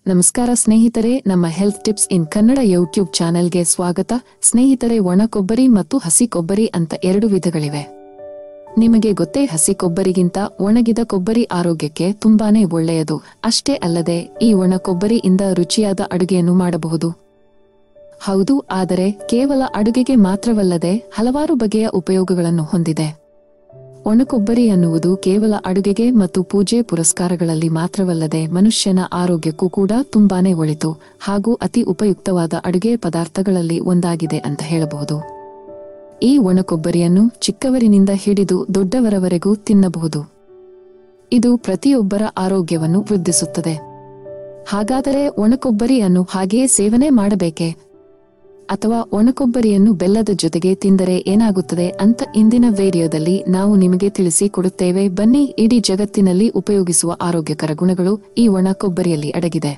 ನಮಸ್ಕಾರ ಸ್ನೇಹಿತರೆ ನಮ್ಮ health tips in Kannada YouTube ಚಾನೆಲ್ಗೆ ಸ್ವಾಗತ ಸ್ನೇಹಿತರೆ ಒಣ ಕೊಬ್ಬರಿ ಮತ್ತು ಹಸಿ ಕೊಬ್ಬರಿ ಅಂತ ಎರಡು ವಿಧಗಳಿವೆ ನಿಮಗೆ ಗೊತ್ತೇ ಹಸಿ ಕೊಬ್ಬರಿಗಿಂತ ಒಣಗಿದ ಕೊಬ್ಬರಿ ಆರೋಗ್ಯಕ್ಕೆ ತುಂಬಾನೇ ಒಳ್ಳೆಯದು ಅಷ್ಟೇ ಅಲ್ಲದೆ ಈ ಒಣ ಕೊಬ್ಬರಿಯಿಂದ ರುಚಿಯಾದ ಅಡುಗೆಯನ್ನು ಮಾಡಬಹುದು ಹೌದು ಆದರೆ ಕೇವಲ ಅಡುಗೆಗೆ ಮಾತ್ರವಲ್ಲದೆ ಹಲವಾರು ಬಗೆಯ ಉಪಯೋಗಗಳನ್ನು ಹೊಂದಿದೆ ಒಣಕೊಬ್ಬರಿ ಅನ್ನುವುದು ಕೇವಲ ಅಡುಗೆಗೆ ಮತ್ತು ಪೂಜೆ ಪುರಸ್ಕಾರಗಳಲ್ಲಿ ಮಾತ್ರವಲ್ಲದೆ ಮನುಷ್ಯನ ಆರೋಗ್ಯಕ್ಕೂ ಕೂಡ ತುಂಬಾನೇ ಒಳಿತು ಹಾಗೂ ಅತಿ ಉಪಯುಕ್ತವಾದ ಅಡುಗೆ ಪದಾರ್ಥಗಳಲ್ಲಿ ಒಂದಾಗಿದೆ ಅಂತ ಹೇಳಬಹುದು ಈ ಒಣಕೊಬ್ಬರಿಯನ್ನು ಚಿಕ್ಕವರಿನಿಂದ ಹಿಡಿದು ದೊಡ್ಡವರವರೆಗೂ ತಿನ್ನಬಹುದು ಇದು ಪ್ರತಿಯೊಬ್ಬರ ಆರೋಗ್ಯವನ್ನು ವೃದ್ಧಿಸುತ್ತದೆ ಹಾಗಾದರೆ ಒಣಕೊಬ್ಬರಿಯನ್ನು ಹಾಗೆಯೇ ಸೇವನೆ ಮಾಡಬೇಕೇ ಅಥವಾ ಒಣಕೊಬ್ಬರಿಯನ್ನು ಬೆಲ್ಲದ ಜೊತೆಗೆ ತಿಂದರೆ ಏನಾಗುತ್ತದೆ ಅಂತ ಇಂದಿನ ವಿಡಿಯೋದಲ್ಲಿ ನಾವು ನಿಮಗೆ ತಿಳಿಸಿ ಕೊಡುತ್ತೇವೆ ಬನ್ನಿ ಇಡೀ ಜಗತ್ತಿನಲ್ಲಿ ಉಪಯೋಗಿಸುವ ಆರೋಗ್ಯಕರ ಗುಣಗಳು ಈ ಒಣ ಕೊಬ್ಬರಿಯಲ್ಲಿ ಅಡಗಿದೆ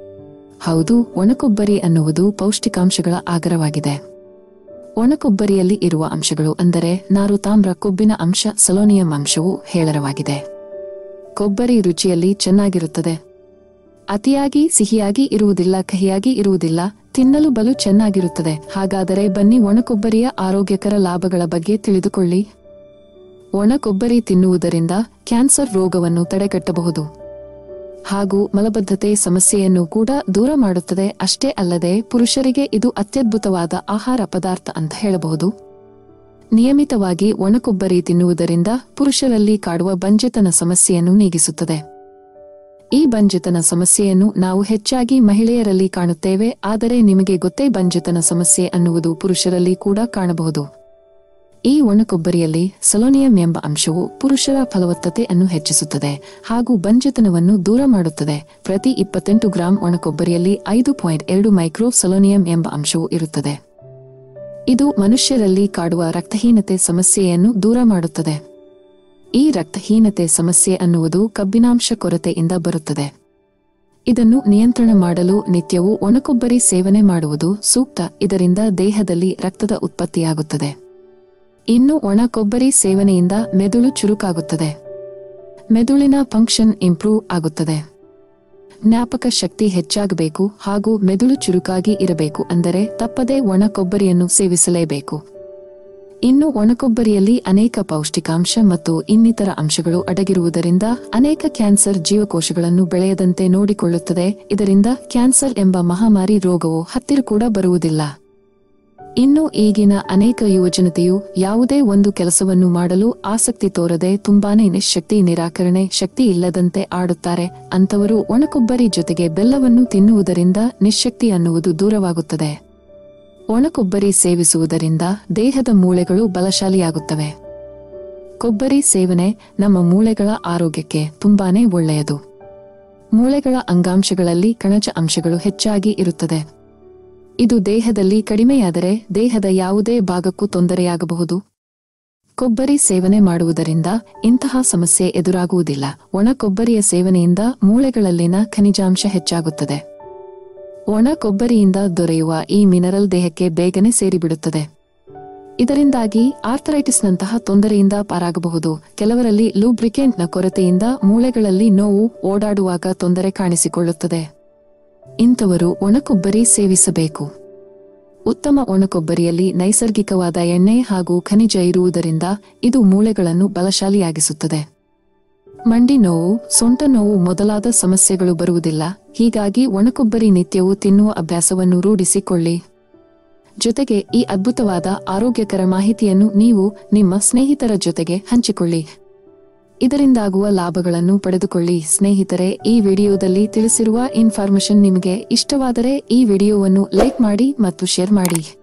ಹೌದು ಒಣಕೊಬ್ಬರಿ ಅನ್ನುವುದು ಪೌಷ್ಟಿಕಾಂಶಗಳ ಆಗರವಾಗಿದೆ ಒಣಕೊಬ್ಬರಿಯಲ್ಲಿ ಇರುವ ಅಂಶಗಳು ಅಂದರೆ ನಾರು ತಾಮ್ರ ಕೊಬ್ಬಿನ ಅಂಶ ಸಲೋನಿಯಂ ಅಂಶವು ಹೇಳರವಾಗಿದೆ ಕೊಬ್ಬರಿ ರುಚಿಯಲ್ಲಿ ಚೆನ್ನಾಗಿರುತ್ತದೆ ಅತಿಯಾಗಿ ಸಿಹಿಯಾಗಿ ಇರುವುದಿಲ್ಲ ಕಹಿಯಾಗಿ ಇರುವುದಿಲ್ಲ ತಿನ್ನಲು ಬಲು ಚೆನ್ನಾಗಿರುತ್ತದೆ ಹಾಗಾದರೆ ಬನ್ನಿ ಒಣಕೊಬ್ಬರಿಯ ಆರೋಗ್ಯಕರ ಲಾಭಗಳ ಬಗ್ಗೆ ತಿಳಿದುಕೊಳ್ಳಿ ಒಣ ಕೊಬ್ಬರಿ ತಿನ್ನುವುದರಿಂದ ಕ್ಯಾನ್ಸರ್ ರೋಗವನ್ನು ತಡೆಗಟ್ಟಬಹುದು ಹಾಗೂ ಮಲಬದ್ಧತೆ ಸಮಸ್ಯೆಯನ್ನು ಕೂಡ ದೂರ ಮಾಡುತ್ತದೆ ಅಷ್ಟೇ ಅಲ್ಲದೆ ಪುರುಷರಿಗೆ ಇದು ಅತ್ಯದ್ಭುತವಾದ ಆಹಾರ ಪದಾರ್ಥ ಅಂತ ಹೇಳಬಹುದು ನಿಯಮಿತವಾಗಿ ಒಣಕೊಬ್ಬರಿ ತಿನ್ನುವುದರಿಂದ ಪುರುಷರಲ್ಲಿ ಕಾಡುವ ಬಂಜೆತನ ಸಮಸ್ಯೆಯನ್ನು ನೀಗಿಸುತ್ತದೆ ಈ ಬಂಜೆತನ ಸಮಸ್ಯೆಯನ್ನು ನಾವು ಹೆಚ್ಚಾಗಿ ಮಹಿಳೆಯರಲ್ಲಿ ಕಾಣುತ್ತೇವೆ ಆದರೆ ನಿಮಗೆ ಗೊತ್ತೇ ಬಂಜೆತನ ಸಮಸ್ಯೆ ಅನ್ನುವುದು ಪುರುಷರಲ್ಲಿ ಕೂಡ ಕಾಣಬಹುದು ಈ ಒಣಕೊಬ್ಬರಿಯಲ್ಲಿ ಸಲೋನಿಯಂ ಎಂಬ ಅಂಶವು ಪುರುಷರ ಫಲವತ್ತತೆಯನ್ನು ಹೆಚ್ಚಿಸುತ್ತದೆ ಹಾಗೂ ಬಂಜೆತನವನ್ನು ದೂರ ಮಾಡುತ್ತದೆ ಪ್ರತಿ ಇಪ್ಪತ್ತೆಂಟು ಗ್ರಾಂ ಒಣಕೊಬ್ಬರಿಯಲ್ಲಿ ಐದು ಪಾಯಿಂಟ್ ಎರಡು ಮೈಕ್ರೋ ಸಲೋನಿಯಂ ಎಂಬ ಅಂಶವು ಇರುತ್ತದೆ ಇದು ಮನುಷ್ಯರಲ್ಲಿ ಕಾಡುವ ರಕ್ತಹೀನತೆ ಸಮಸ್ಯೆಯನ್ನು ದೂರ ಮಾಡುತ್ತದೆ ಈ ರಕ್ತಹೀನತೆ ಸಮಸ್ಯೆ ಅನ್ನುವುದು ಕಬ್ಬಿನಾಂಶ ಕೊರತೆಯಿಂದ ಬರುತ್ತದೆ ಇದನ್ನು ನಿಯಂತ್ರಣ ಮಾಡಲು ನಿತ್ಯವೂ ಒಣಕೊಬ್ಬರಿ ಸೇವನೆ ಮಾಡುವುದು ಸೂಕ್ತ ಇದರಿಂದ ದೇಹದಲ್ಲಿ ರಕ್ತದ ಉತ್ಪತ್ತಿಯಾಗುತ್ತದೆ ಇನ್ನು ಒಣ ಕೊಬ್ಬರಿ ಸೇವನೆಯಿಂದ ಮೆದುಳು ಚುರುಕಾಗುತ್ತದೆ ಮೆದುಳಿನ ಫಂಕ್ಷನ್ ಇಂಪ್ರೂವ್ ಆಗುತ್ತದೆ ಜ್ಞಾಪಕ ಶಕ್ತಿ ಹೆಚ್ಚಾಗಬೇಕು ಹಾಗೂ ಮೆದುಳು ಚುರುಕಾಗಿ ಇರಬೇಕು ಅಂದರೆ ತಪ್ಪದೇ ಒಣ ಕೊಬ್ಬರಿಯನ್ನು ಸೇವಿಸಲೇಬೇಕು ಇನ್ನು ಒಣಕೊಬ್ಬರಿಯಲ್ಲಿ ಅನೇಕ ಪೌಷ್ಟಿಕಾಂಶ ಮತ್ತು ಇನ್ನಿತರ ಅಂಶಗಳು ಅಡಗಿರುವುದರಿಂದ ಅನೇಕ ಕ್ಯಾನ್ಸರ್ ಜೀವಕೋಶಗಳನ್ನು ಬೆಳೆಯದಂತೆ ನೋಡಿಕೊಳ್ಳುತ್ತದೆ ಇದರಿಂದ ಕ್ಯಾನ್ಸರ್ ಎಂಬ ಮಹಾಮಾರಿ ರೋಗವು ಹತ್ತಿರ ಕೂಡ ಬರುವುದಿಲ್ಲ ಇನ್ನು ಈಗಿನ ಅನೇಕ ಯುವಜನತೆಯು ಯಾವುದೇ ಒಂದು ಕೆಲಸವನ್ನು ಮಾಡಲು ಆಸಕ್ತಿ ತೋರದೆ ತುಂಬಾನೇ ನಿಶಕ್ತಿ ನಿರಾಕರಣೆ ಶಕ್ತಿ ಇಲ್ಲದಂತೆ ಆಡುತ್ತಾರೆ ಅಂತವರು ಒಣಕೊಬ್ಬರಿ ಜೊತೆಗೆ ಬೆಲ್ಲವನ್ನು ತಿನ್ನುವುದರಿಂದ ನಿಶಕ್ತಿ ಅನ್ನುವುದು ದೂರವಾಗುತ್ತದೆ ಒಣಕೊಬ್ಬರಿ ಸೇವಿಸುವುದರಿಂದ ದೇಹದ ಮೂಳೆಗಳು ಬಲಶಾಲಿಯಾಗುತ್ತವೆ ಕೊಬ್ಬರಿ ಸೇವನೆ ನಮ್ಮ ಮೂಳೆಗಳ ಆರೋಗ್ಯಕ್ಕೆ ತುಂಬಾನೇ ಒಳ್ಳೆಯದು ಮೂಳೆಗಳ ಅಂಗಾಂಶಗಳಲ್ಲಿ ಕಣಜ ಅಂಶಗಳು ಹೆಚ್ಚಾಗಿ ಇರುತ್ತದೆ ಇದು ದೇಹದಲ್ಲಿ ಕಡಿಮೆಯಾದರೆ ದೇಹದ ಯಾವುದೇ ಭಾಗಕ್ಕೂ ತೊಂದರೆಯಾಗಬಹುದು ಕೊಬ್ಬರಿ ಸೇವನೆ ಮಾಡುವುದರಿಂದ ಇಂತಹ ಸಮಸ್ಯೆ ಎದುರಾಗುವುದಿಲ್ಲ ಒಣ ಕೊಬ್ಬರಿಯ ಸೇವನೆಯಿಂದ ಮೂಳೆಗಳಲ್ಲಿನ ಖನಿಜಾಂಶ ಹೆಚ್ಚಾಗುತ್ತದೆ ಒಣ ಕೊಬ್ಬರಿಯಿಂದ ದೊರೆಯುವ ಈ ಮಿನರಲ್ ದೇಹಕ್ಕೆ ಬೇಗನೆ ಸೇರಿಬಿಡುತ್ತದೆ ಇದರಿಂದಾಗಿ ಆರ್ಥರೈಟಿಸ್ನಂತಹ ತೊಂದರೆಯಿಂದ ಪಾರಾಗಬಹುದು ಕೆಲವರಲ್ಲಿ ಲೂಬ್ರಿಕೆಂಟ್ನ ಕೊರತೆಯಿಂದ ಮೂಳೆಗಳಲ್ಲಿ ನೋವು ಓಡಾಡುವಾಗ ತೊಂದರೆ ಕಾಣಿಸಿಕೊಳ್ಳುತ್ತದೆ ಇಂಥವರು ಒಣಕೊಬ್ಬರಿ ಸೇವಿಸಬೇಕು ಉತ್ತಮ ಒಣಕೊಬ್ಬರಿಯಲ್ಲಿ ನೈಸರ್ಗಿಕವಾದ ಎಣ್ಣೆ ಹಾಗೂ ಖನಿಜ ಇರುವುದರಿಂದ ಇದು ಮೂಳೆಗಳನ್ನು ಬಲಶಾಲಿಯಾಗಿಸುತ್ತದೆ ಮಂಡಿ ನೋವು ಸೊಂಟ ನೋವು ಮೊದಲಾದ ಸಮಸ್ಯೆಗಳು ಬರುವುದಿಲ್ಲ ಹೀಗಾಗಿ ಒಣಕೊಬ್ಬರಿ ನಿತ್ಯವೂ ತಿನ್ನುವ ಅಭ್ಯಾಸವನ್ನು ರೂಢಿಸಿಕೊಳ್ಳಿ ಜೊತೆಗೆ ಈ ಅದ್ಭುತವಾದ ಆರೋಗ್ಯಕರ ಮಾಹಿತಿಯನ್ನು ನೀವು ನಿಮ್ಮ ಸ್ನೇಹಿತರ ಜೊತೆಗೆ ಹಂಚಿಕೊಳ್ಳಿ ಇದರಿಂದಾಗುವ ಲಾಭಗಳನ್ನು ಪಡೆದುಕೊಳ್ಳಿ ಸ್ನೇಹಿತರೆ ಈ ವಿಡಿಯೋದಲ್ಲಿ ತಿಳಿಸಿರುವ ಇನ್ಫಾರ್ಮೇಶನ್ ನಿಮಗೆ ಇಷ್ಟವಾದರೆ ಈ ವಿಡಿಯೋವನ್ನು ಲೈಕ್ ಮಾಡಿ ಮತ್ತು ಶೇರ್ ಮಾಡಿ